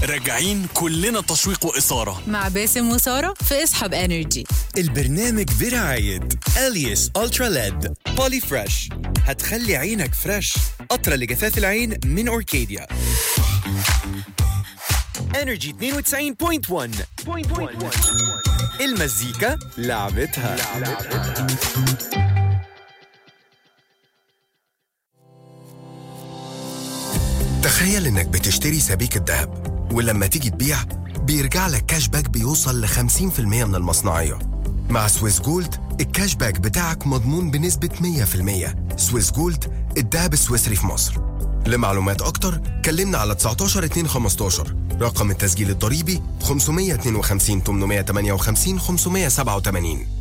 راجعين كلنا تشويق وإثارة مع باسم وسارة في اصحاب انرجي البرنامج برعاية أليس ألترا ليد بولي فريش هتخلي عينك فريش قطرة لجفاف العين من أوركيديا انرجي 92.1 المزيكا لعبتها, تخيل انك بتشتري سبيكة ذهب ولما تيجي تبيع بيرجع لك كاش باك بيوصل ل 50% من المصنعية مع سويس جولد الكاش باك بتاعك مضمون بنسبة 100% سويس جولد الذهب السويسري في مصر لمعلومات أكتر كلمنا على 19 2 15 رقم التسجيل الضريبي 552 858 587